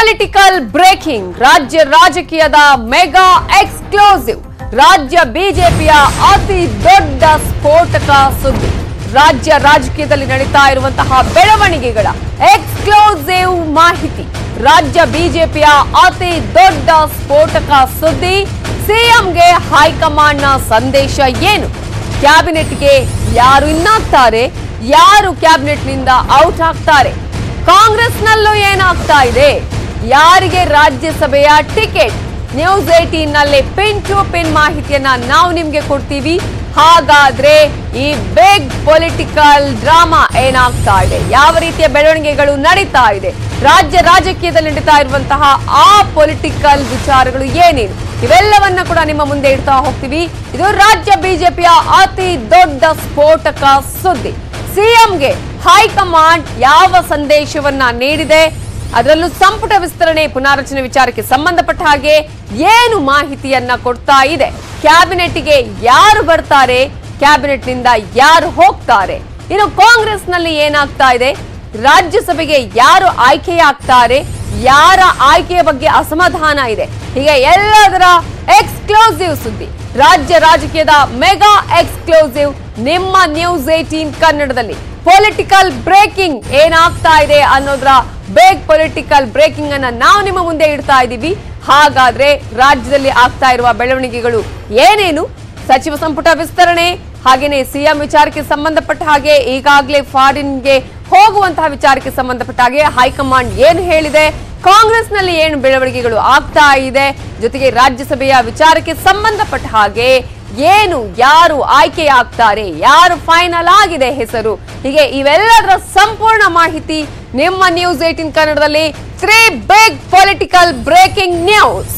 political breaking ರಾಜ್ಯ ರಾಜಕೀಯದ mega exclusive ರಾಜ್ಯ ಬಿಜೆಪಿಯ ಅತಿ ದೊಡ್ಡ ಸ್ಫೋಟಕ ಸುದ್ದಿ ರಾಜ್ಯ ರಾಜಕೀಯದಲ್ಲಿ ನಡೀತಾ ಇರುವಂತಹ ಬೆಳವಣಿಗೆಗಳ ಎಕ್ಸ್ಕ್ಲೂಸಿವ್ ಮಾಹಿತಿ ರಾಜ್ಯ ಬಿಜೆಪಿಯ ಅತಿ ದೊಡ್ಡ ಸ್ಫೋಟಕ ಸುದ್ದಿ ಸಿಎಂಗೆ ಹೈಕಮಾಂಡ್ನ ಸಂದೇಶ ಏನು ಕ್ಯಾಬಿನೆಟ್ಗೆ ಯಾರು ಇನ್ನಾಗ್ತಾರೆ ಯಾರು ಕ್ಯಾಬಿನೆಟ್ನಿಂದ ಔಟ್ ಆಗ್ತಾರೆ ಕಾಂಗ್ರೆಸ್ನಲ್ಲೂ ಏನಾಗ್ತಾ ಇದೆ ಯಾರಿಗೆ ರಾಜ್ಯಸಭೆಯ ಟಿಕೆಟ್ ನ್ಯೂಸ್ ಏಟೀನ್ ನಲ್ಲಿ ಪಿನ್ ಟು ಪಿನ್ ಮಾಹಿತಿಯನ್ನ ನಾವು ನಿಮ್ಗೆ ಕೊಡ್ತೀವಿ ಹಾಗಾದ್ರೆ ಈ ಬಿಗ್ ಪೊಲಿಟಿಕಲ್ ಡ್ರಾಮಾ ಏನಾಗ್ತಾ ಇದೆ ಯಾವ ರೀತಿಯ ಬೆಳವಣಿಗೆಗಳು ನಡೀತಾ ಇದೆ ರಾಜ್ಯ ರಾಜಕೀಯದಲ್ಲಿ ನಡೀತಾ ಇರುವಂತಹ ಆ ಪೊಲಿಟಿಕಲ್ ವಿಚಾರಗಳು ಏನೇನು ಇವೆಲ್ಲವನ್ನ ಕೂಡ ನಿಮ್ಮ ಮುಂದೆ ಇಡ್ತಾ ಹೋಗ್ತೀವಿ ಇದು ರಾಜ್ಯ ಬಿಜೆಪಿಯ ಅತಿ ದೊಡ್ಡ ಸ್ಫೋಟಕ ಸುದ್ದಿ ಸಿಎಂಗೆ ಹೈಕಮಾಂಡ್ ಯಾವ ಸಂದೇಶವನ್ನ ನೀಡಿದೆ ಅದರಲ್ಲೂ ಸಂಪುಟ ವಿಸ್ತರಣೆ ಪುನಾರಚನೆ ವಿಚಾರಕ್ಕೆ ಸಂಬಂಧಪಟ್ಟ ಹಾಗೆ ಏನು ಮಾಹಿತಿಯನ್ನ ಕೊಡ್ತಾ ಇದೆ ಕ್ಯಾಬಿನೆಟ್ಗೆ ಯಾರು ಬರ್ತಾರೆ ಕ್ಯಾಬಿನೆಟ್ನಿಂದ ಯಾರು ಹೋಗ್ತಾರೆ ಇನ್ನು ಕಾಂಗ್ರೆಸ್ನಲ್ಲಿ ಏನಾಗ್ತಾ ಇದೆ ರಾಜ್ಯಸಭೆಗೆ ಯಾರು ಆಯ್ಕೆಯಾಗ್ತಾರೆ ಯಾರ ಆಯ್ಕೆಯ ಬಗ್ಗೆ ಅಸಮಾಧಾನ ಇದೆ ಹೀಗೆ ಎಲ್ಲದರ ಎಕ್ಸ್ಕ್ಲೂಸಿವ್ ಸುದ್ದಿ ರಾಜ್ಯ ರಾಜಕೀಯದ ಮೆಗಾ ಎಕ್ಸ್ಕ್ಲೂಸಿವ್ ನಿಮ್ಮ ನ್ಯೂಸ್ ಏಟೀನ್ ಕನ್ನಡದಲ್ಲಿ ಪೊಲಿಟಿಕಲ್ ಬ್ರೇಕಿಂಗ್ ಏನಾಗ್ತಾ ಇದೆ ಅನ್ನೋದ್ರ ಬೇಗ್ ಪೊಲಿಟಿಕಲ್ ಬ್ರೇಕಿಂಗ್ ಅನ್ನ ನಾವು ನಿಮ್ಮ ಮುಂದೆ ಇಡ್ತಾ ಇದ್ದೀವಿ ಹಾಗಾದ್ರೆ ರಾಜ್ಯದಲ್ಲಿ ಆಗ್ತಾ ಇರುವ ಬೆಳವಣಿಗೆಗಳು ಏನೇನು ಸಚಿವ ಸಂಪುಟ ವಿಸ್ತರಣೆ ಹಾಗೇನೆ ಸಿಎಂ ವಿಚಾರಕ್ಕೆ ಸಂಬಂಧಪಟ್ಟ ಹಾಗೆ ಈಗಾಗಲೇ ಫಾರಿನ್ಗೆ ಹೋಗುವಂತಹ ವಿಚಾರಕ್ಕೆ ಸಂಬಂಧಪಟ್ಟ ಹಾಗೆ ಹೈಕಮಾಂಡ್ ಏನು ಹೇಳಿದೆ ಕಾಂಗ್ರೆಸ್ನಲ್ಲಿ ಏನು ಬೆಳವಣಿಗೆಗಳು ಆಗ್ತಾ ಇದೆ ಜೊತೆಗೆ ರಾಜ್ಯಸಭೆಯ ವಿಚಾರಕ್ಕೆ ಸಂಬಂಧಪಟ್ಟ ಹಾಗೆ ಏನು ಯಾರು ಆಯ್ಕೆಯಾಗ್ತಾರೆ ಯಾರು ಫೈನಲ್ ಆಗಿದೆ ಹೆಸರು ಹೀಗೆ ಇವೆಲ್ಲದರ ಸಂಪೂರ್ಣ ಮಾಹಿತಿ ನಿಮ್ಮ ನ್ಯೂಸ್ ಏಟಿನ್ ಕನ್ನಡದಲ್ಲಿ three big political breaking news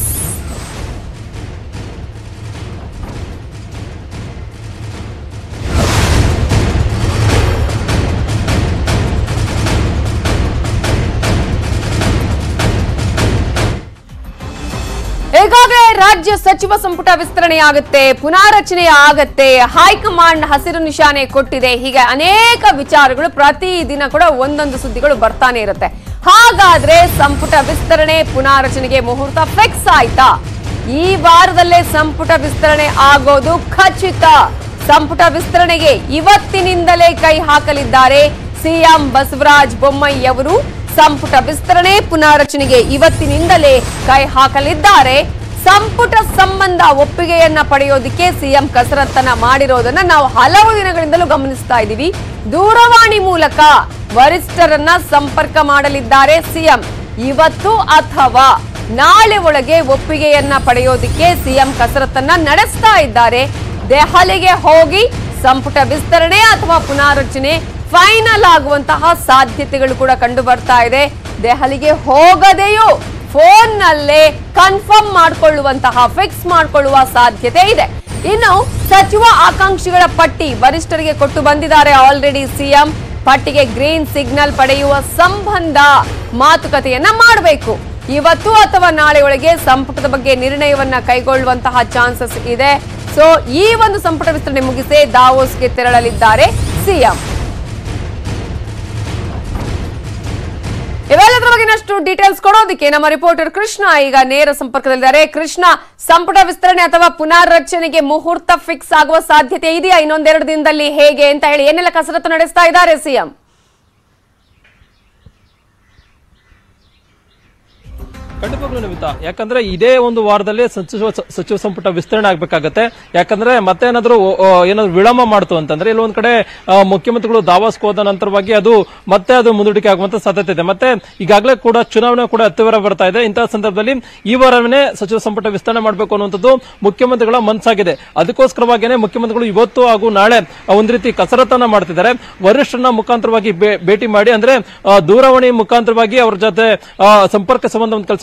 ಈಗಾಗಲೇ ರಾಜ್ಯ ಸಚಿವ ಸಂಪುಟ ವಿಸ್ತರಣೆ ಆಗುತ್ತೆ ಪುನಾರಚನೆ ಆಗತ್ತೆ ಹೈಕಮಾಂಡ್ ಹಸಿರು ನಿಶಾನೆ ಕೊಟ್ಟಿದೆ ಹೀಗೆ ಅನೇಕ ವಿಚಾರಗಳು ಪ್ರತಿ ದಿನ ಕೂಡ ಒಂದೊಂದು ಸುದ್ದಿಗಳು ಬರ್ತಾನೆ ಇರುತ್ತೆ ಹಾಗಾದ್ರೆ ಸಂಪುಟ ವಿಸ್ತರಣೆ ಪುನಾರಚನೆಗೆ ಮುಹೂರ್ತ ಫಿಕ್ಸ್ ಆಯ್ತಾ ಈ ವಾರದಲ್ಲೇ ಸಂಪುಟ ವಿಸ್ತರಣೆ ಆಗೋದು ಖಚಿತ ಸಂಪುಟ ವಿಸ್ತರಣೆಗೆ ಇವತ್ತಿನಿಂದಲೇ ಕೈ ಹಾಕಲಿದ್ದಾರೆ ಸಿಎಂ ಬಸವರಾಜ ಬೊಮ್ಮಾಯಿ ಅವರು ಸಂಪುಟ ವಿಸ್ತರಣೆ ಪುನಾರಚನೆಗೆ ಇವತ್ತಿನಿಂದಲೇ ಕೈ ಹಾಕಲಿದ್ದಾರೆ ಸಂಪುಟ ಸಂಬಂಧ ಒಪ್ಪಿಗೆಯನ್ನ ಪಡೆಯೋದಕ್ಕೆ ಸಿಎಂ ಕಸರತ್ತನ್ನ ಮಾಡಿರೋದನ್ನ ನಾವು ಹಲವು ದಿನಗಳಿಂದಲೂ ಗಮನಿಸ್ತಾ ಇದ್ದೀವಿ ದೂರವಾಣಿ ಮೂಲಕ ವರಿಷ್ಠರನ್ನ ಸಂಪರ್ಕ ಮಾಡಲಿದ್ದಾರೆ ಸಿಎಂ ಇವತ್ತು ಅಥವಾ ನಾಳೆ ಒಳಗೆ ಒಪ್ಪಿಗೆಯನ್ನ ಪಡೆಯೋದಕ್ಕೆ ಸಿಎಂ ಕಸರತ್ತನ್ನ ನಡೆಸ್ತಾ ಇದ್ದಾರೆ ದೆಹಲಿಗೆ ಹೋಗಿ ಸಂಪುಟ ವಿಸ್ತರಣೆ ಅಥವಾ ಪುನಾರಚನೆ ಫೈನಲ್ ಆಗುವಂತಹ ಸಾಧ್ಯತೆಗಳು ಕೂಡ ಕಂಡು ಬರ್ತಾ ಇದೆ ದೆಹಲಿಗೆ ಹೋಗದೆಯೂ ಫೋನ್ ನಲ್ಲೇ ಕನ್ಫರ್ಮ್ ಮಾಡಿಕೊಳ್ಳುವಂತಹ ಫಿಕ್ಸ್ ಮಾಡಿಕೊಳ್ಳುವ ಸಾಧ್ಯತೆ ಇದೆ ಇನ್ನು ಸಚಿವ ಆಕಾಂಕ್ಷಿಗಳ ಪಟ್ಟಿ ವರಿಷ್ಠರಿಗೆ ಕೊಟ್ಟು ಬಂದಿದ್ದಾರೆ ಆಲ್ರೆಡಿ ಸಿಎಂ ಪಟ್ಟಿಗೆ ಗ್ರೀನ್ ಸಿಗ್ನಲ್ ಪಡೆಯುವ ಸಂಬಂಧ ಮಾತುಕತೆಯನ್ನ ಮಾಡಬೇಕು ಇವತ್ತು ಅಥವಾ ನಾಳೆ ಒಳಗೆ ಸಂಪುಟದ ಬಗ್ಗೆ ನಿರ್ಣಯವನ್ನ ಕೈಗೊಳ್ಳುವಂತಹ ಚಾನ್ಸಸ್ ಇದೆ ಸೊ ಈ ಒಂದು ಸಂಪುಟ ವಿಸ್ತರಣೆ ಮುಗಿಸಿ ದಾವೋಸ್ಗೆ ತೆರಳಲಿದ್ದಾರೆ ಸಿಎಂ ಇವೆಲ್ಲದರ ಬಗ್ಗೆನಷ್ಟು ಡೀಟೇಲ್ಸ್ ಕೊಡೋದಕ್ಕೆ ನಮ್ಮ ರಿಪೋರ್ಟರ್ ಕೃಷ್ಣ ಈಗ ನೇರ ಸಂಪರ್ಕದಲ್ಲಿದ್ದಾರೆ ಕೃಷ್ಣ ಸಂಪುಟ ವಿಸ್ತರಣೆ ಅಥವಾ ಪುನರ್ರಚನೆಗೆ ಮುಹೂರ್ತ ಫಿಕ್ಸ್ ಆಗುವ ಸಾಧ್ಯತೆ ಇದೆಯಾ ಇನ್ನೊಂದೆರಡು ದಿನದಲ್ಲಿ ಹೇಗೆ ಅಂತ ಹೇಳಿ ಏನೆಲ್ಲ ಕಸರತ್ತು ನಡೆಸ್ತಾ ಇದ್ದಾರೆ ಸಿಎಂ ಖಂಡಿತವಾಗ್ಲೂ ನಮಿತಾ ಯಾಕಂದ್ರೆ ಇದೇ ಒಂದು ವಾರದಲ್ಲಿ ಸಚಿವ ಸಚಿವ ಸಂಪುಟ ವಿಸ್ತರಣೆ ಆಗ್ಬೇಕಾಗತ್ತೆ ಯಾಕಂದ್ರೆ ಮತ್ತೆ ಏನಾದ್ರು ಆ, ಏನಾದ್ರು ವಿಳಂಬ ಮಾಡ್ತು ಅಂತಂದ್ರೆ ಇಲ್ಲೊಂದ್ ಕಡೆ ಆ, ಮುಖ್ಯಮಂತ್ರಿಗಳು ದಾವಾಸ್ಗೆ ಹೋದ ನಂತರವಾಗಿ ಅದು ಮತ್ತೆ ಅದು ಮುಂದೂಡಿಕೆ ಆಗುವಂತ ಸಾಧ್ಯತೆ ಇದೆ ಮತ್ತೆ ಈಗಾಗಲೇ ಕೂಡ ಚುನಾವಣೆ ಕೂಡ ಹತ್ತಿರ ಬರ್ತಾ ಇದೆ ಇಂತಹ ಸಂದರ್ಭದಲ್ಲಿ ಈ ವಾರವೇ ಸಚಿವ ಸಂಪುಟ ವಿಸ್ತರಣೆ ಮಾಡಬೇಕು ಅನ್ನುವಂಥದ್ದು ಮುಖ್ಯಮಂತ್ರಿಗಳ ಮನಸ್ಸಾಗಿದೆ ಅದಕ್ಕೋಸ್ಕರವಾಗಿಯೇ ಮುಖ್ಯಮಂತ್ರಿಗಳು ಇವತ್ತು ಹಾಗೂ ನಾಳೆ ಒಂದು ರೀತಿ ಕಸರತ್ತನ್ನ ಮಾಡ್ತಿದ್ದಾರೆ ವರಿಷ್ಠರನ್ನ ಮುಖಾಂತರವಾಗಿ ಬೇ- ಭೇಟಿ ಮಾಡಿ ಅಂದ್ರೆ ಆ, ದೂರವಾಣಿ ಮುಖಾಂತರವಾಗಿ ಅವ್ರ ಜೊತೆ ಆ, ಸಂಪರ್ಕ ಸಂಬಂಧ ಒಂದು ಕೆಲಸವನ್ನು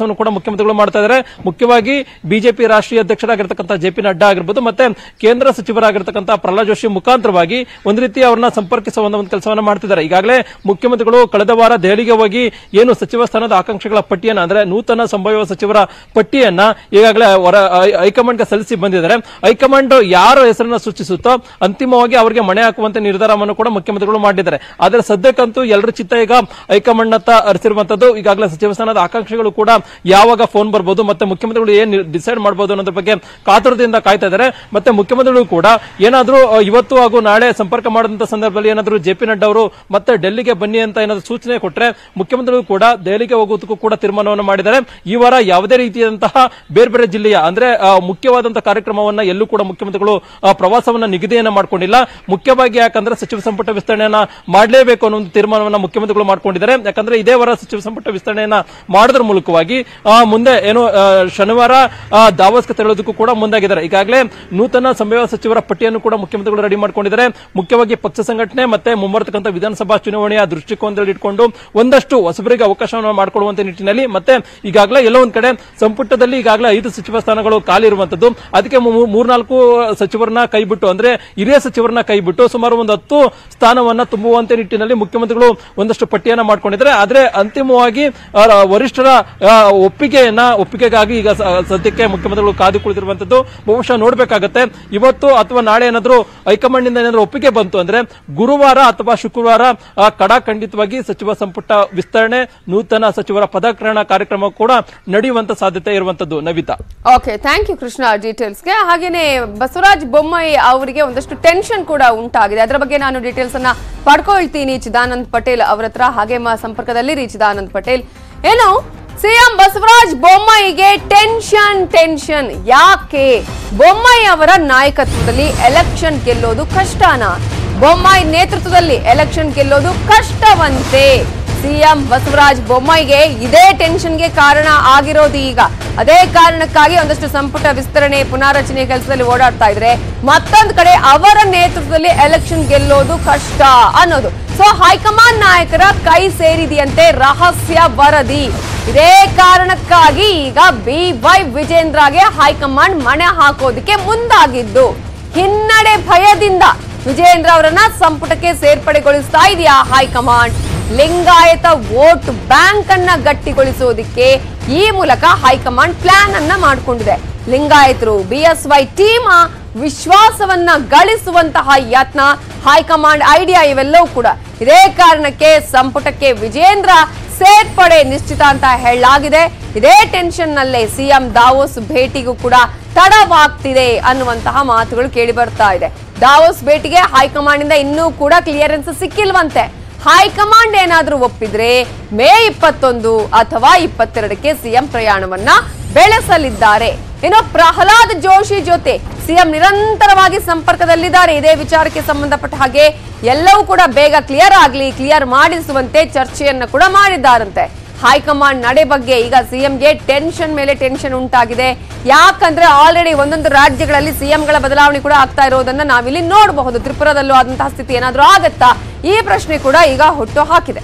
ಪ್ರಯತ್ನವನ್ನು ಕೂಡ ಮುಖ್ಯಮಂತ್ರಿಗಳು ಮಾಡ್ತಾ ಇದ್ದಾರೆ ಮುಖ್ಯವಾಗಿ ಬಿಜೆಪಿ ರಾಷ್ಟ್ರೀಯ ಅಧ್ಯಕ್ಷರಾಗಿರ್ತಕ್ಕಂಥ ಜೆ ಪಿ ನಡ್ಡಾ ಆಗಿರ್ಬೋದು ಮತ್ತೆ ಕೇಂದ್ರ ಸಚಿವರಾಗಿರ್ತಕ್ಕಂಥ ಪ್ರಹ್ಲಾದ್ ಜೋಶಿ ಮುಖಾಂತರವಾಗಿ ಒಂದು ರೀತಿ ಅವರನ್ನ ಸಂಪರ್ಕಿಸುವ ಒಂದು ಒಂದು ಕೆಲಸವನ್ನ ಮಾಡ್ತಿದ್ದಾರೆ ಈಗಾಗಲೇ ಮುಖ್ಯಮಂತ್ರಿಗಳು ಕಳೆದ ವಾರ ದೆಹಲಿಗೆ ಹೋಗಿ ಏನು ಸಚಿವ ಸ್ಥಾನದ ಆಕಾಂಕ್ಷಿಗಳ ಪಟ್ಟಿಯನ್ನ ಅಂದ್ರೆ ನೂತನ ಸಂಭಾವ್ಯ ಸಚಿವರ ಪಟ್ಟಿಯನ್ನ ಈಗಾಗಲೇ ಹೊರ ಹೈ- ಹೈಕಮಾಂಡ್ಗೆ ಸಲ್ಲಿಸಿ ಬಂದಿದ್ದಾರೆ ಹೈಕಮಾಂಡ್ ಯಾರ ಹೆಸರನ್ನ ಸೂಚಿಸುತ್ತೋ ಅಂತಿಮವಾಗಿ ಅವರಿಗೆ ಮಣೆ ಹಾಕುವಂತೆ ನಿರ್ಧಾರವನ್ನು ಕೂಡ ಮುಖ್ಯಮಂತ್ರಿಗಳು ಮಾಡಿದ್ದಾರೆ ಆದ್ರೆ ಸದ್ಯಕ್ಕಂತೂ ಎಲ್ಲರ ಚಿತ್ತ ಈಗ ಹೈಕಮಾಂಡ್ ನತ್ತ ಹರಿಸಿರುವಂತದ್ದು ಈಗಾಗಲೇ ಸಚಿವ ಸ್ಥಾನದ ಆಕಾಂಕ್ಷಿಗಳು ಕೂಡ ಯಾವಾಗ ಫೋನ್ ಬರ್ಬೋದು ಮತ್ತೆ ಮುಖ್ಯಮಂತ್ರಿಗಳು ಏನ್ ಡಿಸೈಡ್ ಮಾಡಬಹುದು ಅನ್ನೋದ್ರ ಬಗ್ಗೆ ಕಾತುರದಿಂದ ಕಾಯ್ತಾ ಇದ್ದಾರೆ ಮತ್ತೆ ಮುಖ್ಯಮಂತ್ರಿಗಳು ಕೂಡ ಏನಾದ್ರೂ ಅ, ಇವತ್ತು ಹಾಗೂ ನಾಳೆ ಸಂಪರ್ಕ ಮಾಡಿದಂತ ಸಂದರ್ಭದಲ್ಲಿ ಏನಾದ್ರೂ ಜೆ ಪಿ ನಡ್ಡಾ ಅವರು ಮತ್ತೆ ಡೆಲ್ಲಿಗೆ ಬನ್ನಿ ಅಂತ ಏನಾದ್ರು ಸೂಚನೆ ಕೊಟ್ರೆ ಮುಖ್ಯಮಂತ್ರಿಗಳು ಕೂಡ ದೆಹಲಿಗೆ ಹೋಗೋದಕ್ಕೂ ಕೂಡ ತೀರ್ಮಾನವನ್ನು ಮಾಡಿದ್ದಾರೆ ಈ ವಾರ ಯಾವುದೇ ರೀತಿಯಾದಂತಹ ಬೇರೆ ಬೇರೆ ಜಿಲ್ಲೆಯ ಅಂದ್ರೆ ಆ, ಮುಖ್ಯವಾದಂತಹ ಕಾರ್ಯಕ್ರಮವನ್ನ ಎಲ್ಲೂ ಕೂಡ ಮುಖ್ಯಮಂತ್ರಿಗಳು ಆ, ಪ್ರವಾಸವನ್ನ ನಿಗದಿಯನ್ನ ಮಾಡ್ಕೊಂಡಿಲ್ಲ ಮುಖ್ಯವಾಗಿ ಯಾಕಂದ್ರೆ ಸಚಿವ ಸಂಪುಟ ವಿಸ್ತರಣೆಯನ್ನ ಮಾಡಲೇಬೇಕು ಅನ್ನೋ ಒಂದು ತೀರ್ಮಾನವನ್ನ ಮುಖ್ಯಮಂತ್ರಿಗಳು ಮಾಡ್ಕೊಂಡಿದ್ದಾರೆ ಯಾಕಂದ್ರೆ ಇದೇ ವಾರ ಸಚಿವ ಸಂಪುಟ ವಿಸ್ತರಣೆಯನ್ನ ಮಾಡೋದ್ರ ಮೂಲಕವಾಗಿ ಆ, ಮುಂದೆ ಏನು ಆ, ಶನಿವಾರ ಆ, ದಾವೋಸ್ಗೆ ತೆರಳೋದಕ್ಕೂ ಕೂಡ ಮುಂದಾಗಿದ್ದಾರೆ ಈಗಾಗಲೇ ನೂತನ ಸಂಭಾವ್ಯ ಸಚಿವರ ಪಟ್ಟಿಯನ್ನು ಕೂಡ ಮುಖ್ಯಮಂತ್ರಿಗಳು ರೆಡಿ ಮಾಡ್ಕೊಂಡಿದ್ದಾರೆ ಮುಖ್ಯವಾಗಿ ಪಕ್ಷ ಸಂಘಟನೆ ಮತ್ತೆ ಮುಂಬರ್ತಕ್ಕಂಥ ವಿಧಾನಸಭಾ ಚುನಾವಣೆಯ ದೃಷ್ಟಿಕೋನದಲ್ಲಿ ಇಟ್ಕೊಂಡು ಒಂದಷ್ಟು ಹೊಸಬರಿಗೆ ಅವಕಾಶವನ್ನು ಮಾಡಿಕೊಡುವಂತ ನಿಟ್ಟಿನಲ್ಲಿ ಮತ್ತೆ ಈಗಾಗಲೇ ಎಲ್ಲೋ ಒಂದ್ ಕಡೆ ಸಂಪುಟದಲ್ಲಿ ಈಗಾಗಲೇ ಐದು ಸಚಿವ ಸ್ಥಾನಗಳು ಖಾಲಿ ಇರುವಂತದ್ದು ಅದಕ್ಕೆ ಮೂ- ಮೂರ್ನಾಲ್ಕು ಸಚಿವರನ್ನ ಕೈಬಿಟ್ಟು ಅಂದ್ರೆ ಹಿರಿಯ ಸಚಿವರನ್ನ ಕೈಬಿಟ್ಟು ಸುಮಾರು ಒಂದು ಹತ್ತು ಸ್ಥಾನವನ್ನ ತುಂಬುವಂತೆ ನಿಟ್ಟಿನಲ್ಲಿ ಮುಖ್ಯಮಂತ್ರಿಗಳು ಒಂದಷ್ಟು ಪಟ್ಟಿಯನ್ನ ಮಾಡ್ಕೊಂಡಿದ್ದಾರೆ ಆದ್ರೆ ಅಂತಿಮವಾಗಿ ಆ, ವರಿಷ್ಠರ ಆ, ಒಪ್ಪಿಗೆಯನ್ನ ಒಪ್ಪಿಗೆಗಾಗಿ ಈಗ ಸ- ಸದ್ಯಕ್ಕೆ ಮುಖ್ಯಮಂತ್ರಿಗಳು ಕಾದು ಕುಳಿತಿರುವಂತದ್ದು ಬಹುಶಃ ನೋಡ್ಬೇಕಾಗತ್ತೆ ಇವತ್ತು ಅಥವಾ ನಾಳೆ ಏನಾದ್ರು ಹೈಕಮಾಂಡ್ ನಿಂದ ಏನಾದ್ರು ಒಪ್ಪಿಗೆ ಬಂತು ಅಂದ್ರೆ ಗುರುವಾರ ಅಥವಾ ಶುಕ್ರವಾರ ಆ, ಕಡಾಖಂಡಿತವಾಗಿ ಸಚಿವ ಸಂಪುಟ ವಿಸ್ತರಣೆ ನೂತನ ಸಚಿವರ ಪದಗ್ರಹಣ ಕಾರ್ಯಕ್ರಮ ಕೂಡ ನಡೆಯುವಂತ ಸಾಧ್ಯತೆ ಇರುವಂತದ್ದು Navitha okay thank you Krishna ಡೀಟೇಲ್ಸ್ಗೆ ಹಾಗೇನೆ ಬಸವರಾಜ್ ಬೊಮ್ಮಾಯಿ ಅವರಿಗೆ ಒಂದಷ್ಟು ಟೆನ್ಷನ್ ಕೂಡ ಉಂಟಾಗಿದೆ ಅದರ ಬಗ್ಗೆ ನಾನು ಡೀಟೇಲ್ಸ್ ಅನ್ನ ಪಡ್ಕೊಳ್ತೀನಿ ಚಿದಾನಂದ್ ಪಟೇಲ್ ಅವರ ಹತ್ರ ಹಾಗೆ ಮ ಸಂಪರ್ಕದಲ್ಲಿರಿ ಚಿದಾನಂದ್ ಪಟೇಲ್ ಏನು ಸಿಎಂ ಬಸವರಾಜ್ ಬೊಮ್ಮಾಯಿಗೆ ಟೆನ್ಷನ್ ಟೆನ್ಷನ್ ಯಾಕೆ ಬೊಮ್ಮಾಯಿ ಅವರ ನಾಯಕತ್ವದಲ್ಲಿ ಎಲೆಕ್ಷನ್ ಗೆಲ್ಲೋದು ಕಷ್ಟನಾ ಬೊಮ್ಮಾಯಿ ನೇತೃತ್ವದಲ್ಲಿ ಎಲೆಕ್ಷನ್ ಗೆಲ್ಲೋದು ಕಷ್ಟವಂತೆ ಸಿಎಂ ಬಸವರಾಜ ಬೊಮ್ಮಾಯಿಗೆ ಇದೇ ಟೆನ್ಷನ್ಗೆ ಕಾರಣ ಆಗಿರೋದು ಈಗ ಅದೇ ಕಾರಣಕ್ಕಾಗಿ ಒಂದಷ್ಟು ಸಂಪುಟ ವಿಸ್ತರಣೆ ಪುನಾರಚನೆ ಕೆಲಸದಲ್ಲಿ ಓಡಾಡ್ತಾ ಇದ್ರೆ ಮತ್ತೊಂದು ಕಡೆ ಅವರ ನೇತೃತ್ವದಲ್ಲಿ ಎಲೆಕ್ಷನ್ ಗೆಲ್ಲೋದು ಕಷ್ಟ ಅನ್ನೋದು ಸೊ ಹೈಕಮಾಂಡ್ ನಾಯಕರ ಕೈ ಸೇರಿದೆಯಂತೆ ರಹಸ್ಯ ವರದಿ ಇದೇ ಕಾರಣಕ್ಕಾಗಿ ಈಗ ಬಿ ವೈ ವಿಜೇಂದ್ರಗೆ ಹೈಕಮಾಂಡ್ ಮಣೆ ಹಾಕೋದಕ್ಕೆ ಮುಂದಾಗಿದ್ದು ಹಿನ್ನಡೆ ಭಯದಿಂದ ವಿಜೇಂದ್ರ ಅವರನ್ನ ಸಂಪುಟಕ್ಕೆ ಸೇರ್ಪಡೆಗೊಳಿಸ್ತಾ ಇದೆಯಾ ಹೈಕಮಾಂಡ್ ಲಿಂಗಾಯತ ವೋಟ್ ಬ್ಯಾಂಕ್ ಅನ್ನ ಗಟ್ಟಿಗೊಳಿಸೋದಿಕ್ಕೆ ಈ ಮೂಲಕ ಹೈಕಮಾಂಡ್ ಪ್ಲಾನ್ ಅನ್ನ ಮಾಡಿಕೊಂಡಿದೆ ಲಿಂಗಾಯತರು ಬಿಎಸ್ವೈ ಟೀಮ್ ವಿಶ್ವಾಸವನ್ನ ಗಳಿಸುವಂತಹ ಯತ್ನ ಹೈಕಮಾಂಡ್ ಐಡಿಯಾ ಇವೆಲ್ಲವೂ ಕೂಡ ಇದೇ ಕಾರಣಕ್ಕೆ ಸಂಪುಟಕ್ಕೆ ವಿಜೇಂದ್ರ ಸೇರ್ಪಡೆ ನಿಶ್ಚಿತ ಅಂತ ಹೇಳಲಾಗಿದೆ ಇದೇ ಟೆನ್ಷನ್ ನಲ್ಲೇ ಸಿಎಂ ದಾವೋಸ್ ಭೇಟಿಗೂ ಕೂಡ ತಡವಾಗ್ತಿದೆ ಅನ್ನುವಂತಹ ಮಾತುಗಳು ಕೇಳಿ ಬರ್ತಾ ಇದೆ ದಾವೋಸ್ ಭೇಟಿಗೆ ಹೈಕಮಾಂಡ್ ಇಂದ ಇನ್ನೂ ಕೂಡ ಕ್ಲಿಯರೆನ್ಸ್ ಸಿಕ್ಕಿಲ್ವಂತೆ ಹೈಕಮಾಂಡ್ ಏನಾದ್ರೂ ಒಪ್ಪಿದ್ರೆ ಮೇ ಇಪ್ಪತ್ತೊಂದು ಅಥವಾ ಇಪ್ಪತ್ತೆರಡಕ್ಕೆ ಸಿಎಂ ಪ್ರಯಾಣವನ್ನ ಬೆಳೆಸಲಿದ್ದಾರೆ ಇನ್ನು ಪ್ರಹ್ಲಾದ್ ಜೋಶಿ ಜೊತೆ ಸಿಎಂ ನಿರಂತರವಾಗಿ ಸಂಪರ್ಕದಲ್ಲಿದ್ದಾರೆ ಇದೇ ವಿಚಾರಕ್ಕೆ ಸಂಬಂಧಪಟ್ಟ ಹಾಗೆ ಎಲ್ಲವೂ ಕೂಡ ಬೇಗ ಕ್ಲಿಯರ್ ಆಗ್ಲಿ ಕ್ಲಿಯರ್ ಮಾಡಿಸುವಂತೆ ಚರ್ಚೆಯನ್ನ ಕೂಡ ಮಾಡಿದ್ದಾರಂತೆ ಹೈಕಮಾಂಡ್ ನಡೆ ಬಗ್ಗೆ ಈಗ ಸಿಎಂಗೆ ಟೆನ್ಷನ್ ಮೇಲೆ ಟೆನ್ಷನ್ ಉಂಟಾಗಿದೆ ಯಾಕಂದ್ರೆ ಆಲ್ರೆಡಿ ಒಂದೊಂದು ರಾಜ್ಯಗಳಲ್ಲಿ ಸಿಎಂಗಳ ಬದಲಾವಣೆ ಕೂಡ ಆಗ್ತಾ ಇರೋದನ್ನ ನಾವಿಲ್ಲಿ ನೋಡಬಹುದು ತ್ರಿಪುರದಲ್ಲೂ ಆದಂತಹ ಸ್ಥಿತಿ ಏನಾದ್ರೂ ಆಗತ್ತಾ ಈ ಪ್ರಶ್ನೆ ಕೂಡ ಈಗ ಹುಟ್ಟು ಹಾಕಿದೆ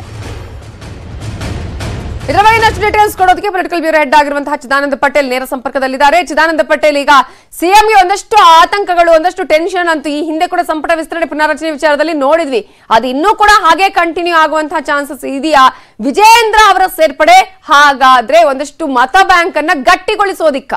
ಇದರ ಬಗ್ಗೆ ಇನ್ನಷ್ಟು ಡೀಟೇಲ್ಸ್ ಕೊಡೋದಕ್ಕೆ ಪೊಲಿಟಿಕಲ್ ಬ್ಯೂರೋ ಹೆಡ್ ಆಗಿರುವಂತಹ ಚಿದಾನಂದ ಪಟೇಲ್ ನೇರ ಸಂಪರ್ಕದಲ್ಲಿದ್ದಾರೆ ಚಿದಾನಂದ ಪಟೇಲ್ ಈಗ ಸಿಎಂಗೆ ಒಂದಷ್ಟು ಆತಂಕಗಳು ಒಂದಷ್ಟು ಟೆನ್ಷನ್ ಅಂತೂ ಈ ಹಿಂದೆ ಕೂಡ ಸಂಪುಟ ವಿಸ್ತರಣೆ ಪುನರ್ರಚನೆ ವಿಚಾರದಲ್ಲಿ ನೋಡಿದ್ವಿ ಅದು ಇನ್ನೂ ಕೂಡ ಹಾಗೆ ಕಂಟಿನ್ಯೂ ಆಗುವಂತಹ ಚಾನ್ಸಸ್ ಇದೆಯಾ ವಿಜೇಂದ್ರ ಅವರ ಸೇರ್ಪಡೆ ಹಾಗಾದ್ರೆ ಒಂದಷ್ಟು ಮತ ಬ್ಯಾಂಕ್ ಅನ್ನ ಗಟ್ಟಿಗೊಳಿಸೋದಿಕ್ಕ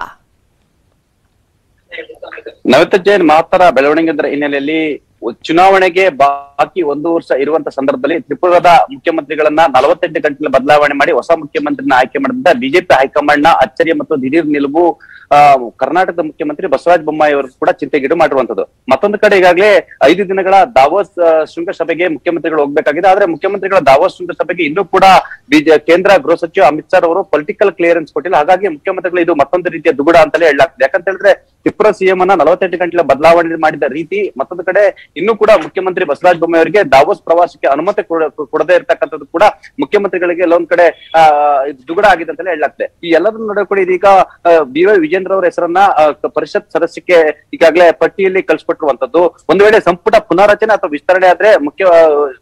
ನವಿತ ಜೈನ್ ಮಹತ್ತರ ಬೆಳವಣಿಗೆಗಳ ಹಿನ್ನೆಲೆಯಲ್ಲಿ ಚುನಾವಣೆಗೆ ಬಾಕಿ ಒಂದು ವರ್ಷ ಇರುವಂತ ಸಂದರ್ಭದಲ್ಲಿ ತ್ರಿಪುರದ ಮುಖ್ಯಮಂತ್ರಿಗಳನ್ನ ನಲವತ್ತೆಂಟು ಗಂಟೆ ಬದಲಾವಣೆ ಮಾಡಿ ಹೊಸ ಮುಖ್ಯಮಂತ್ರಿನ ಆಯ್ಕೆ ಮಾಡಿದ ಬಿಜೆಪಿ ಹೈಕಮಾಂಡ್ ನ ಅಚ್ಚರಿ ಮತ್ತು ದಿಢೀರ್ ನಿಲುವು ಆ ಕರ್ನಾಟಕದ ಮುಖ್ಯಮಂತ್ರಿ ಬಸವರಾಜ ಬೊಮ್ಮಾಯಿ ಅವರು ಕೂಡ ಚಿಂತೆಗೀಡು ಮಾಡಿರುವಂತದ್ದು ಮತ್ತೊಂದು ಕಡೆ ಈಗಾಗಲೇ ಐದು ದಿನಗಳ ದಾವೋಸ್ ಆ, ಶೃಂಗಸಭೆಗೆ ಮುಖ್ಯಮಂತ್ರಿಗಳು ಹೋಗ್ಬೇಕಾಗಿದೆ ಆದ್ರೆ ಮುಖ್ಯಮಂತ್ರಿಗಳ ದಾವೋಸ್ ಶೃಂಗಸಭೆಗೆ ಇನ್ನೂ ಕೂಡ ಬಿಜೆ ಕೇಂದ್ರ ಗೃಹ ಸಚಿವ ಅಮಿತ್ ಶಾ ಅವರು ಪೊಲಿಟಿಕಲ್ ಕ್ಲಿಯರೆನ್ಸ್ ಕೊಟ್ಟಿಲ್ಲ ಹಾಗಾಗಿ ಮುಖ್ಯಮಂತ್ರಿಗಳು ಇದು ಮತ್ತೊಂದು ರೀತಿಯ ದುಗುಡ ಅಂತಲೇ ಹೇಳಲಾಗ್ತದೆ ಯಾಕಂತ ಹೇಳಿದ್ರೆ ತ್ರಿಪುರ ಸಿಎಂ ಅನ್ನ ನಲವತ್ತೆಂಟು ಗಂಟೆ ಬದಲಾವಣೆ ಮಾಡಿದ ರೀತಿ ಮತ್ತೊಂದು ಕಡೆ ಇನ್ನೂ ಕೂಡ ಮುಖ್ಯಮಂತ್ರಿ ಬಸವರಾಜ ಬೊಮ್ಮಾಯಿ ಅವರಿಗೆ ದಾವೋಸ್ ಪ್ರವಾಸಕ್ಕೆ ಅನುಮತಿ ಕೊಡ- ಕೊಡದೇ ಇರತಕ್ಕಂಥದ್ದು ಕೂಡ ಮುಖ್ಯಮಂತ್ರಿಗಳಿಗೆ ಎಲ್ಲೊಂದ್ ಕಡೆ ಆ ಇದು ದುಗುಡ ಆಗಿದೆ ಅಂತಲೇ ಹೇಳಲಾಗ್ತದೆ ಈ ಎಲ್ಲದನ್ನು ನೋಡೋ ಕೂಡ ಇದೀಗ ಬಿ ವೈ ವಿಜೇಂದ್ರ ಅವರ ಹೆಸರನ್ನ ಆ, ಕ- ಪರಿಷತ್ ಸದಸ್ಯಕ್ಕೆ ಈಗಾಗಲೇ ಪಟ್ಟಿಯಲ್ಲಿ ಕಳ್ಸಿಕೊಟ್ಟಿರುವಂತದ್ದು ಒಂದು ವೇಳೆ ಸಂಪುಟ ಪುನಾರಚನೆ ಅಥವಾ ವಿಸ್ತರಣೆ ಆದ್ರೆ ಮುಖ್ಯ ಆ,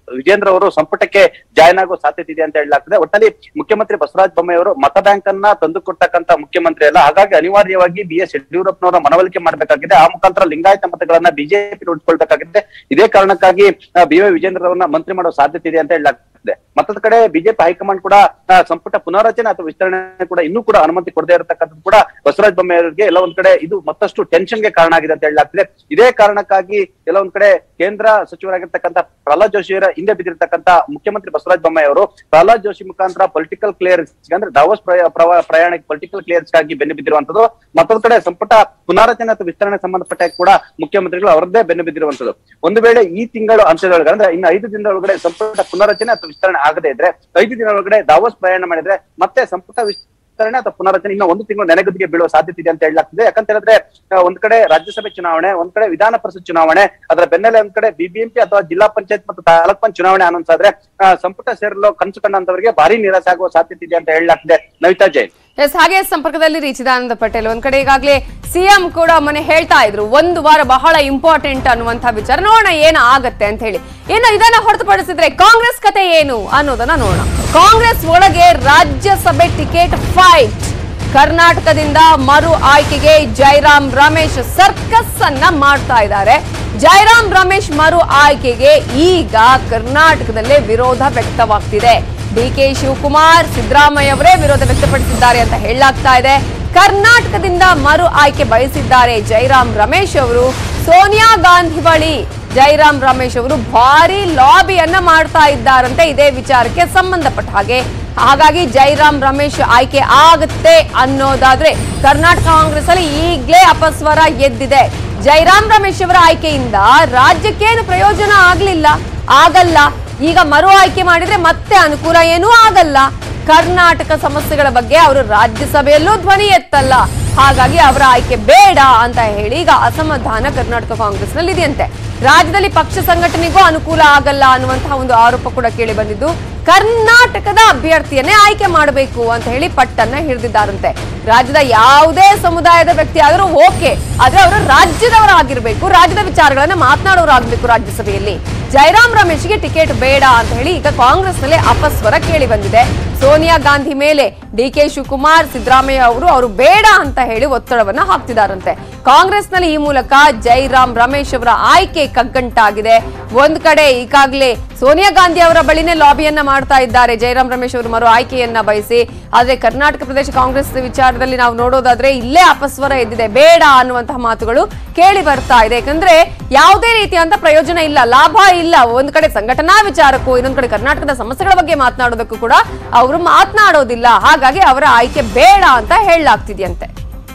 ವಿಜೇಂದ್ರ ಅವರು ಸಂಪುಟಕ್ಕೆ ಜಾಯ್ನ್ ಆಗೋ ಸಾಧ್ಯತೆ ಇದೆ ಅಂತ ಹೇಳಲಾಗ್ತದೆ ಒಟ್ಟಲ್ಲಿ ಮುಖ್ಯಮಂತ್ರಿ ಬಸವರಾಜ ಬೊಮ್ಮಾಯಿ ಅವರು ಮತ ಬ್ಯಾಂಕ್ ಅನ್ನ ತಂದು ಕೊಡ್ತಕ್ಕಂತ ಮುಖ್ಯಮಂತ್ರಿ ಅಲ್ಲ ಹಾಗಾಗಿ ಅನಿವಾರ್ಯವಾಗಿ ಬಿ ಎಸ್ ಯಡಿಯೂರಪ್ಪನವರ ಮನವೊಲಿಕೆ ಮಾಡಬೇಕಾಗಿದೆ ಆ ಮುಖಾಂತರ ಲಿಂಗಾಯತ ಮತಗಳನ್ನ ಬಿಜೆಪಿ ಉಳಿಸ್ಕೊಳ್ಬೇಕಾಗಿದೆ ಇದೇ ಕಾರಣಕ್ಕಾಗಿ ಬಿ ವೈ ವಿಜೇಂದ್ರ ಅವರನ್ನ ಮಂತ್ರಿ ಮಾಡೋ ಸಾಧ್ಯತೆ ಇದೆ ಅಂತ ಹೇಳಲಾಗ್ತದೆ ಮತ್ತೊಂದು ಕಡೆ ಬಿಜೆಪಿ ಹೈಕಮಾಂಡ್ ಕೂಡ ಆ, ಸಂಪುಟ ಪುನಾರಚನೆ ಅಥವಾ ವಿಸ್ತರಣೆ ಕೂಡ ಇನ್ನೂ ಕೂಡ ಅನುಮತಿ ಕೊಡದೇ ಇರತಕ್ಕಂಥದ್ದು ಕೂಡ ಬಸವರಾಜ ಬೊಮ್ಮಾಯಿ ಅವರಿಗೆ ಎಲ್ಲ ಒಂದ್ ಕಡೆ ಇದು ಮತ್ತಷ್ಟು ಟೆನ್ಷನ್ ಗೆ ಕಾರಣ ಆಗಿದೆ ಅಂತ ಹೇಳಲಾಗ್ತದೆ ಇದೇ ಕಾರಣಕ್ಕಾಗಿ ಎಲ್ಲ ಒಂದ್ ಕಡೆ ಕೇಂದ್ರ ಸಚಿವರಾಗಿರ್ತಕ್ಕಂಥ ಪ್ರಹ್ಲಾದ್ ಜೋಶಿ ಅವರ ಹಿಂದೆ ಬಿದ್ದಿರ್ತಕ್ಕಂಥ ಮುಖ್ಯಮಂತ್ರಿ ಬಸವರಾಜ ಬೊಮ್ಮಾಯಿ ಅವರು ಪ್ರಹ್ಲಾದ್ ಜೋಶಿ ಮುಖಾಂತರ ಪೊಲಿಟಿಕಲ್ ಕ್ಲಿಯರೆನ್ಸ್ ಅಂದ್ರೆ ದಾವೋಸ್ ಪ್ರಯ- ಪ್ರವ- ಪ್ರಯಾಣಕ್ಕೆ ಪೊಲಿಟಿಕಲ್ ಕ್ಲಿಯರೆನ್ಸ್ ಗಾಗಿ ಬೆನ್ನು ಬಿದ್ದಿರುವಂತದ್ದು ಮತ್ತೊಂದು ಕಡೆ ಸಂಪುಟ ಪುನಾರಚನೆ ಅಥವಾ ವಿಸ್ತರಣೆ ಸಂಬಂಧಪಟ್ಟ ಕೂಡ ಮುಖ್ಯಮಂತ್ರಿಗಳು ಅವರದ್ದೇ ಬೆನ್ನು ಬಿದ್ದಿರುವಂತದ್ದು ಒಂದು ವೇಳೆ ಈ ತಿಂಗಳು ಅಂತ್ಯದೊಳಗಡೆ ಅಂದ್ರೆ ಇನ್ನು ಐದು ದಿನದ ಒಳಗಡೆ ಸಂಪುಟ ಪುನಾರಚನೆ ಅಥವಾ ವಿಸ್ತರಣೆ ಆಗದೇ ಇದ್ರೆ ಐದು ದಿನ ಒಳಗಡೆ ದಾವೋಸ್ ಪ್ರಯಾಣ ಮಾಡಿದ್ರೆ ಮತ್ತೆ ಸಂಪುಟ ವಿಸ್ತರಣೆ ಅಥವಾ ಪುನರಚನೆ ಇನ್ನು ಒಂದು ತಿಂಗಳು ನೆನೆಗುದಿಗೆ ಬೀಳುವ ಸಾಧ್ಯತೆ ಇದೆ ಅಂತ ಹೇಳಲಾಗ್ತದೆ ಯಾಕಂತ ಹೇಳಿದ್ರೆ ಆ, ಒಂದ್ ಕಡೆ ರಾಜ್ಯಸಭೆ ಚುನಾವಣೆ ಒಂದ್ ಕಡೆ ವಿಧಾನ ಪರಿಷತ್ ಚುನಾವಣೆ ಅದರ ಬೆನ್ನಲ್ಲೇ ಒಂದ್ ಕಡೆ ಬಿಬಿಎಂಪಿ ಅಥವಾ ಜಿಲ್ಲಾ ಪಂಚಾಯತ್ ಮತ್ತು ತಾಲೂಕ್ ಪಂಚಾಯತ್ ಚುನಾವಣೆ ಅನೌನ್ಸ್ ಆದ್ರೆ ಆ, ಸಂಪುಟ ಸೇರಲು ಕನಸು ಕಂಡಂತವರಿಗೆ ಭಾರಿ ನಿರಾಸೆ ಆಗುವ ಸಾಧ್ಯತೆ ಇದೆ ಅಂತ ಹೇಳಲಾಗ್ತದೆ ನವಿತಾ ಜೈನ್ ಎಸ್ ಹಾಗೆ ಸಂಪರ್ಕದಲ್ಲಿ ರೀ ಚಿದಾನಂದ ಪಟೇಲ್ ಒಂದ್ ಕಡೆ ಈಗಾಗಲೇ ಸಿಎಂ ಕೂಡ ಮೊನ್ನೆ ಹೇಳ್ತಾ ಇದ್ರು ಒಂದು ವಾರ ಬಹಳ ಇಂಪಾರ್ಟೆಂಟ್ ಅನ್ನುವಂತ ವಿಚಾರ ನೋಡೋಣ ಏನು ಆಗತ್ತೆ ಅಂತ ಹೇಳಿ ಇನ್ನು ಇದನ್ನ ಹೊರತುಪಡಿಸಿದ್ರೆ ಕಾಂಗ್ರೆಸ್ ಕತೆ ಏನು ಅನ್ನೋದನ್ನ ನೋಡೋಣ ಕಾಂಗ್ರೆಸ್ ಒಳಗೆ ರಾಜ್ಯಸಭೆ ಟಿಕೆಟ್ ಫೈಟ್ ಕರ್ನಾಟಕದಿಂದ ಮರು ಆಯ್ಕೆಗೆ ಜೈರಾಮ್ ರಮೇಶ್ ಸರ್ಕಸ್ ಅನ್ನ ಮಾಡ್ತಾ ಇದ್ದಾರೆ ಜೈರಾಮ್ ರಮೇಶ್ ಮರು ಆಯ್ಕೆಗೆ ಈಗ ಕರ್ನಾಟಕದಲ್ಲೇ ವಿರೋಧ ವ್ಯಕ್ತವಾಗ್ತಿದೆ ಡಿ ಕೆ ಶಿವಕುಮಾರ್ ಸಿದ್ದರಾಮಯ್ಯ ಅವರೇ ವಿರೋಧ ವ್ಯಕ್ತಪಡಿಸಿದ್ದಾರೆ ಅಂತ ಹೇಳಲಾಗ್ತಾ ಇದೆ ಕರ್ನಾಟಕದಿಂದ ಮರು ಆಯ್ಕೆ ಬಯಸಿದ್ದಾರೆ ಜೈರಾಮ್ ರಮೇಶ್ ಅವರು ಸೋನಿಯಾ ಗಾಂಧಿ ಬಳಿ ಜೈರಾಮ್ ರಮೇಶ್ ಅವರು ಭಾರಿ ಲಾಬಿಯನ್ನ ಮಾಡ್ತಾ ಇದ್ದಾರಂತೆ ಇದೇ ವಿಚಾರಕ್ಕೆ ಸಂಬಂಧಪಟ್ಟ ಹಾಗೆ ಹಾಗಾಗಿ ಜೈರಾಮ್ ರಮೇಶ್ ಆಯ್ಕೆ ಆಗುತ್ತೆ ಅನ್ನೋದಾದ್ರೆ ಕರ್ನಾಟಕ ಕಾಂಗ್ರೆಸ್ ಅಲ್ಲಿ ಈಗಲೇ ಅಪಸ್ವರ ಎದ್ದಿದೆ ಜೈರಾಮ್ ರಮೇಶ್ ಅವರ ಆಯ್ಕೆಯಿಂದ ರಾಜ್ಯಕ್ಕೇನು ಪ್ರಯೋಜನ ಆಗ್ಲಿಲ್ಲ ಆಗಲ್ಲ ಈಗ ಮರು ಆಯ್ಕೆ ಮಾಡಿದ್ರೆ ಮತ್ತೆ ಅನುಕೂಲ ಏನೂ ಆಗಲ್ಲ ಕರ್ನಾಟಕ ಸಮಸ್ಯೆಗಳ ಬಗ್ಗೆ ಅವರು ರಾಜ್ಯಸಭೆಯಲ್ಲೂ ಧ್ವನಿ ಎತ್ತಲ್ಲ ಹಾಗಾಗಿ ಅವರ ಆಯ್ಕೆ ಬೇಡ ಅಂತ ಹೇಳಿ ಈಗ ಅಸಮಾಧಾನ ಕರ್ನಾಟಕ ಕಾಂಗ್ರೆಸ್ ನಲ್ಲಿ ಇದೆಯಂತೆ ರಾಜ್ಯದಲ್ಲಿ ಪಕ್ಷ ಸಂಘಟನೆಗೂ ಅನುಕೂಲ ಆಗಲ್ಲ ಅನ್ನುವಂತಹ ಒಂದು ಆರೋಪ ಕೂಡ ಕೇಳಿ ಬಂದಿದ್ದು ಕರ್ನಾಟಕದ ಅಭ್ಯರ್ಥಿಯನ್ನೇ ಆಯ್ಕೆ ಮಾಡಬೇಕು ಅಂತ ಹೇಳಿ ಪಟ್ಟನ್ನ ಹಿಡಿದಿದ್ದಾರಂತೆ ರಾಜ್ಯದ ಯಾವುದೇ ಸಮುದಾಯದ ವ್ಯಕ್ತಿ ಆದರೂ ಓಕೆ ಆದ್ರೆ ಅವರು ರಾಜ್ಯದವರಾಗಿರ್ಬೇಕು ರಾಜ್ಯದ ವಿಚಾರಗಳನ್ನ ಮಾತನಾಡೋರಾಗಬೇಕು ರಾಜ್ಯಸಭೆಯಲ್ಲಿ ಜೈರಾಮ್ ರಮೇಶ್ಗೆ ಟಿಕೆಟ್ ಬೇಡ ಅಂತ ಹೇಳಿ ಈಗ ಕಾಂಗ್ರೆಸ್ನಲ್ಲಿ ಅಪಸ್ವರ ಕೇಳಿ ಬಂದಿದೆ ಸೋನಿಯಾ ಗಾಂಧಿ ಮೇಲೆ ಡಿ ಕೆ ಶಿವಕುಮಾರ್ ಸಿದ್ದರಾಮಯ್ಯ ಅವರು ಅವರು ಬೇಡ ಅಂತ ಹೇಳಿ ಒತ್ತಡವನ್ನ ಹಾಕ್ತಿದಾರಂತೆ ಕಾಂಗ್ರೆಸ್ನಲ್ಲಿ ಈ ಮೂಲಕ ಜೈರಾಮ್ ರಮೇಶ್ ಅವರ ಆಯ್ಕೆ ಕಗ್ಗಂಟಾಗಿದೆ ಒಂದ್ ಕಡೆ ಈಗಾಗಲೇ ಸೋನಿಯಾ ಗಾಂಧಿ ಅವರ ಬಳಿನೇ ಲಾಬಿಯನ್ನ ಮಾಡ್ತಾ ಇದ್ದಾರೆ ಜೈರಾಮ್ ರಮೇಶ್ ಅವರು ಮರು ಆಯ್ಕೆಯನ್ನ ಬಯಸಿ ಆದ್ರೆ ಕರ್ನಾಟಕ ಪ್ರದೇಶ ಕಾಂಗ್ರೆಸ್ ವಿಚಾರದಲ್ಲಿ ನಾವು ನೋಡೋದಾದ್ರೆ ಇಲ್ಲೇ ಅಪಸ್ವರ ಎದ್ದಿದೆ ಬೇಡ ಅನ್ನುವಂತಹ ಮಾತುಗಳು ಕೇಳಿ ಬರ್ತಾ ಇದೆ ಯಾಕಂದ್ರೆ ಯಾವುದೇ ರೀತಿಯಂತ ಪ್ರಯೋಜನ ಇಲ್ಲ ಲಾಭ ಇಲ್ಲ ಒಂದ್ ಕಡೆ ಸಂಘಟನಾ ವಿಚಾರಕ್ಕೂ ಇನ್ನೊಂದ್ ಕಡೆ ಕರ್ನಾಟಕದ ಸಮಸ್ಯೆಗಳ ಬಗ್ಗೆ ಮಾತನಾಡೋದಕ್ಕೂ ಕೂಡ ಅವರು ಮಾತನಾಡೋದಿಲ್ಲ ಹಾಗಾಗಿ ಅವರ ಆಯ್ಕೆ ಬೇಡ ಅಂತ ಹೇಳಲಾಗ್ತಿದೆಯಂತೆ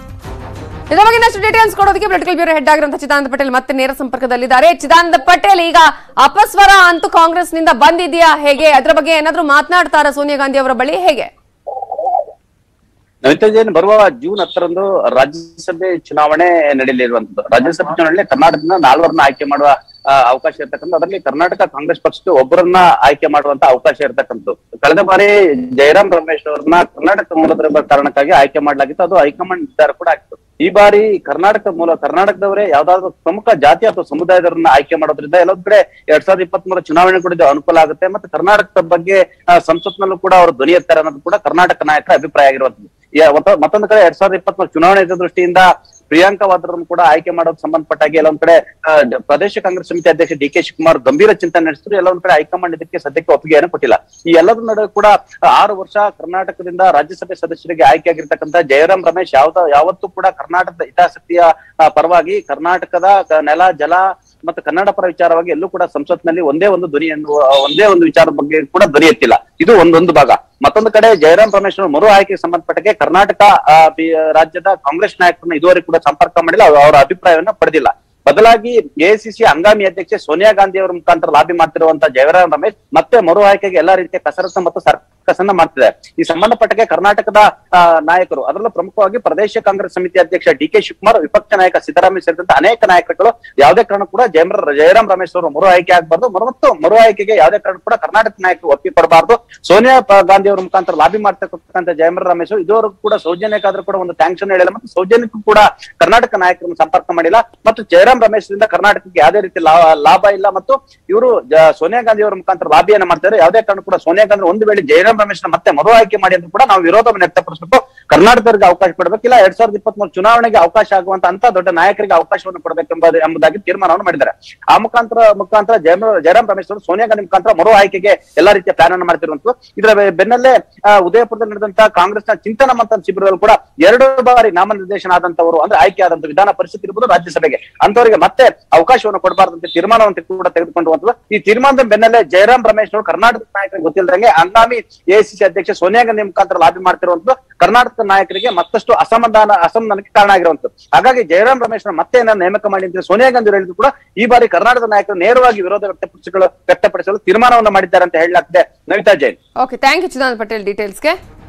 ಇದರ ಬಗ್ಗೆ ಇನ್ನಷ್ಟು ಡೀಟೇಲ್ಸ್ ಕೊಡೋದಕ್ಕೆ ಪೊಲಿಟಿಕಲ್ ಬ್ಯೂರೋ ಹೆಡ್ ಆಗಿರುವಂತಹ ಚಿದಾನಂದ ಪಟೇಲ್ ಮತ್ತೆ ನೇರ ಸಂಪರ್ಕದಲ್ಲಿದ್ದಾರೆ ಚಿದಾನಂದ ಪಟೇಲ್ ಈಗ ಅಪಸ್ವರ ಅಂತೂ ಕಾಂಗ್ರೆಸ್ ನಿಂದ ಬಂದಿದೆಯಾ ಹೇಗೆ ಅದರ ಬಗ್ಗೆ ಏನಾದ್ರೂ ಮಾತನಾಡ್ತಾರಾ ಸೋನಿಯಾ ಗಾಂಧಿ ಅವರ ಬಳಿ ಹೇಗೆ ನವಿತಾ ಜೈನ್ ಬರುವ ಜೂನ್ ಹತ್ತರಂದು ರಾಜ್ಯಸಭೆ ಚುನಾವಣೆ ನಡೆಯಲಿರುವಂತದ್ದು ರಾಜ್ಯಸಭೆ ಚುನಾವಣೆ ಕರ್ನಾಟಕದಿಂದ ನಾಲ್ವರನ್ನ ಆಯ್ಕೆ ಮಾಡುವ ಆ, ಅವಕಾಶ ಇರ್ತಕ್ಕಂಥ ಅದರಲ್ಲಿ ಕರ್ನಾಟಕ ಕಾಂಗ್ರೆಸ್ ಪಕ್ಷಕ್ಕೆ ಒಬ್ಬರನ್ನ ಆಯ್ಕೆ ಮಾಡುವಂತ ಅವಕಾಶ ಇರ್ತಕ್ಕಂಥದ್ದು ಕಳೆದ ಬಾರಿ ಜಯರಾಮ್ ರಮೇಶ್ ಅವ್ರನ್ನ ಕರ್ನಾಟಕ ಮೂಲದ ಕಾರಣಕ್ಕಾಗಿ ಆಯ್ಕೆ ಮಾಡಲಾಗಿತ್ತು ಅದು ಹೈಕಮಾಂಡ್ ನಿರ್ಧಾರ ಕೂಡ ಆಗಿತ್ತು ಈ ಬಾರಿ ಕರ್ನಾಟಕ ಮೂಲ ಕರ್ನಾಟಕದವರೇ ಯಾವ್ದಾದ್ರು ಪ್ರಮುಖ ಜಾತಿ ಅಥವಾ ಸಮುದಾಯದವರನ್ನ ಆಯ್ಕೆ ಮಾಡೋದ್ರಿಂದ ಎಲ್ಲೊಂದ್ ಕಡೆ ಎರಡ್ ಸಾವಿರದ ಇಪ್ಪತ್ತ್ ಮೂರ ಚುನಾವಣೆ ಕೂಡ ಇದು ಅನುಕೂಲ ಆಗುತ್ತೆ ಮತ್ತೆ ಕರ್ನಾಟಕದ ಬಗ್ಗೆ ಆ, ಸಂಸತ್ನಲ್ಲೂ ಕೂಡ ಅವರು ಧ್ವನಿ ಎತ್ತಾರೆ ಅನ್ನೋದು ಕೂಡ ಕರ್ನಾಟಕ ನಾಯಕರ ಅಭಿಪ್ರಾಯ ಆಗಿರುವಂತದ್ದು ಯಾ- ಮತ್ತ- ಮತ್ತೊಂದು ಕಡೆ ಎರಡ್ ಸಾವಿರದ ಇಪ್ಪತ್ತ್ ಚುನಾವಣೆ ದೃಷ್ಟಿಯಿಂದ ಪ್ರಿಯಾಂಕಾ ವಾದ್ರನ್ನು ಕೂಡ ಆಯ್ಕೆ ಮಾಡೋದು ಸಂಬಂಧಪಟ್ಟಾಗಿ ಎಲ್ಲೊಂದ್ ಕಡೆ ಆ, ಡ- ಪ್ರದೇಶ ಕಾಂಗ್ರೆಸ್ ಸಮಿತಿ ಅಧ್ಯಕ್ಷ ಡಿ ಕೆ ಶಿವಕುಮಾರ್ ಗಂಭೀರ ಚಿಂತನೆ ನಡೆಸಿದ್ರು ಎಲ್ಲೊಂದ್ ಕಡೆ ಹೈಕಮಾಂಡ್ ಇದಕ್ಕೆ ಸದ್ಯಕ್ಕೆ ಒಪ್ಪಿಗೆಯನ್ನು ಕೊಟ್ಟಿಲ್ಲ ಈ ಎಲ್ಲದರ ನಡುವೆ ಕೂಡ ಆರು ವರ್ಷ ಕರ್ನಾಟಕದಿಂದ ರಾಜ್ಯಸಭೆ ಸದಸ್ಯರಿಗೆ ಆಯ್ಕೆ ಆಗಿರ್ತಕ್ಕಂಥ ಜಯರಾಮ್ ರಮೇಶ್ ಯಾವ್ದ ಯಾವತ್ತೂ ಕೂಡ ಕರ್ನಾಟಕದ ಹಿತಾಸಕ್ತಿಯ ಆ, ಪರವಾಗಿ ಕರ್ನಾಟಕದ ಕ- ನೆಲ ಜಲ ಮತ್ತು ಕನ್ನಡ ಪರ ವಿಚಾರವಾಗಿ ಎಲ್ಲೂ ಕೂಡ ಸಂಸತ್ನಲ್ಲಿ ಒಂದೇ ಒಂದು ಧ್ವನಿ ಎನ್ನುವ ಒಂದೇ ಒಂದು ವಿಚಾರದ ಬಗ್ಗೆ ಕೂಡ ಧ್ವನಿ ಎತ್ತಿಲ್ಲ ಇದು ಒಂದೊಂದು ಭಾಗ ಮತ್ತೊಂದು ಕಡೆ ಜಯರಾಮ್ ರಮೇಶ್ ಅವರು ಮರು ಆಯ್ಕೆಗೆ ಸಂಬಂಧಪಟ್ಟಕ್ಕೆ ಕರ್ನಾಟಕ ಆ, ಬಿ- ರಾಜ್ಯದ ಕಾಂಗ್ರೆಸ್ ನಾಯಕರನ್ನ ಇದುವರೆಗೂ ಕೂಡ ಸಂಪರ್ಕ ಮಾಡಿಲ್ಲ ಅವ್ರು ಅವರ ಅಭಿಪ್ರಾಯವನ್ನ ಪಡೆದಿಲ್ಲ ಬದಲಾಗಿ ಎಐಸಿಸಿ ಹಂಗಾಮಿ ಅಧ್ಯಕ್ಷೆ ಸೋನಿಯಾ ಗಾಂಧಿ ಅವರ ಮುಖಾಂತರ ಲಾಬಿ ಮಾಡ್ತಿರುವಂತಹ ಜಯರಾಮ್ ರಮೇಶ್ ಮತ್ತೆ ಮರು ಆಯ್ಕೆಗೆ ಎಲ್ಲಾ ರೀತಿಯ ಕಸರತ್ತು ಮತ್ತು ಸರ್ಕಾರ ಸರ್ಕಸ್ ಮಾಡ್ತಿದೆ ಈ ಸಂಬಂಧಪಟ್ಟಗೆ ಕರ್ನಾಟಕದ ಆ, ನಾಯಕರು ಅದರಲ್ಲೂ ಪ್ರಮುಖವಾಗಿ ಪ್ರದೇಶ ಕಾಂಗ್ರೆಸ್ ಸಮಿತಿ ಅಧ್ಯಕ್ಷ ಡಿ ಕೆ ಶಿವಕುಮಾರ್ ವಿಪಕ್ಷ ನಾಯಕ ಸಿದ್ದರಾಮಯ್ಯ ಸೇರಿದಂತೆ ಅನೇಕ ನಾಯಕರುಗಳು ಯಾವುದೇ ಕಾರಣ ಕೂಡ ಜಯಮ ಜಯರಾಮ್ ರಮೇಶ್ ಅವರು ಮರು ಆಯ್ಕೆ ಆಗಬಾರ್ದು ಮತ್ತು ಮರು ಆಯ್ಕೆಗೆ ಯಾವುದೇ ಕಾರಣ ಕೂಡ ಕರ್ನಾಟಕ ನಾಯಕರು ಒಪ್ಪಿಗೆ ಕೊಡಬಾರ್ದು ಸೋನಿಯಾ ಪ- ಗಾಂಧಿ ಅವರ ಮುಖಾಂತರ ಲಾಬಿ ಮಾಡ್ತಕ್ಕಂಥ ಜಯಮರ ರಮೇಶ್ ಅವರು ಇದುವರೆಗೂ ಕೂಡ ಸೌಜನ್ಯಕ್ಕಾದ್ರೂ ಕೂಡ ಒಂದು ಥ್ಯಾಂಕ್ಷನ್ ಹೇಳಿಲ್ಲ ಮತ್ತು ಸೌಜನ್ಯಕ್ಕೂ ಕೂಡ ಕರ್ನಾಟಕ ನಾಯಕರನ್ನು ಸಂಪರ್ಕ ಮಾಡಿಲ್ಲ ಮತ್ತು ಜಯರಾಮ್ ರಮೇಶ್ ದಿಂದ ಕರ್ನಾಟಕಕ್ಕೆ ಯಾವುದೇ ರೀತಿ ಲಾ- ಲಾಭ ಇಲ್ಲ ಮತ್ತು ಇವರು ಸೋನಿಯಾ ಗಾಂಧಿ ಅವರ ಮುಖಾಂತರ ಲಾಬಿಯನ್ನ ಮಾಡ್ತಾರೆ ಯಾವುದೇ ಕಾರಣ ಕೂಡ ಸೋನಿಯಾ ಗಾಂಧಿ ಒಂದು ವೇಳೆ ಜಯರಾಮ್ ರಮೇಶ್ ಮತ್ತೆ ಮರು ಆಯ್ಕೆ ಮಾಡಿ ಅಂತ ಕೂಡ ನಾವು ವಿರೋಧವನ್ನು ವ್ಯಕ್ತಪಡಿಸಬೇಕು ಕರ್ನಾಟಕದವರಿಗೆ ಅವಕಾಶ ಕೊಡಬೇಕಿಲ್ಲ ಎರಡ್ ಸಾವಿರದ ಇಪ್ಪತ್ತ್ ಮೂರು ಚುನಾವಣೆಗೆ ಅವಕಾಶ ಆಗುವಂತ ಅಂತ ದೊಡ್ಡ ನಾಯಕರಿಗೆ ಅವಕಾಶವನ್ನು ಕೊಡಬೇಕೆಂಬುದು ಎಂಬುದಾಗಿ ತೀರ್ಮಾನವನ್ನು ಮಾಡಿದ್ದಾರೆ ಆ ಮುಖಾಂತರ ಮುಖಾಂತರ ಜಯಮ ಜಯರಾಮ್ ರಮೇಶ್ ಅವರು ಸೋನಿಯಾ ಗಾಂಧಿ ಮುಖಾಂತರ ಮರು ಆಯ್ಕೆಗೆ ಎಲ್ಲಾ ರೀತಿಯ ಪ್ಲಾನ್ ಅನ್ನು ಮಾಡ್ತಿರುವಂತದ್ದು ಇದರ ಬೆ- ಬೆನ್ನಲ್ಲೇ ಆ, ಉದಯಪುರದಲ್ಲಿ ನಡೆದಂತಹ ಕಾಂಗ್ರೆಸ್ನ ಚಿಂತನ ಮಂಥನ ಶಿಬಿರದಲ್ಲಿ ಕೂಡ ಎರಡು ಬಾರಿ ನಾಮನಿರ್ದೇಶನ ಆದಂತವರು ಅಂದ್ರೆ ಆಯ್ಕೆ ಆದಂತ ವಿಧಾನ ಪರಿಷತ್ ಇರ್ಬೋದು ರಾಜ್ಯಸಭೆಗೆ ಅಂತವರಿಗೆ ಮತ್ತೆ ಅವಕಾಶವನ್ನು ಕೊಡಬಾರ್ದಂತೆ ತೀರ್ಮಾನವನ್ನು ಕೂಡ ತೆಗೆದುಕೊಂಡು ಈ ತೀರ್ಮಾನದ ಬೆನ್ನಲ್ಲೇ ಜಯರಾಮ್ ರಮೇಶ್ ಅವರು ಕರ್ನಾಟಕ ನಾಯಕರಿಗೆ ಗೊತ್ತಿಲ್ಲದಂಗೆ ಹಂಗಾಮಿ ಎಐಸಿಸಿ ಅಧ್ಯಕ್ಷ ಸೋನಿಯಾ ಗಾಂಧಿ ಮುಖಾಂತರ ಲಾಬಿ ಮಾಡ್ತಿರುವಂತದ್ದು ಕರ್ನಾಟಕ ನಾಯಕರಿಗೆ ಮತ್ತಷ್ಟು ಅಸಮಾಧಾನ ಅಸಮಾಧಾನಕ್ಕೆ ಕಾರಣ ಆಗಿರುವಂತದ್ದು ಹಾಗಾಗಿ ಜಯರಾಮ್ ರಮೇಶ್ ಮತ್ತೆ ಏನಾದ್ರು ನೇಮಕ ಮಾಡಿ ಅಂತ ಸೋನಿಯಾ ಗಾಂಧಿ ಅವರು ಹೇಳಿದ್ರು ಕೂಡ ಈ ಬಾರಿ ಕರ್ನಾಟಕ ನಾಯಕರು ನೇರವಾಗಿ ವಿರೋಧ ವ್ಯಕ್ತಪಡಿಸಲು ವ್ಯಕ್ತಪಡಿಸಲು ತೀರ್ಮಾನವನ್ನು ಮಾಡಿದ್ದಾರೆ ಅಂತ ಹೇಳಲಾಗ್ತದೆ Navitha Jain okay thank you Chidanand Patel ಡೀಟೇಲ್ಸ್ಗೆ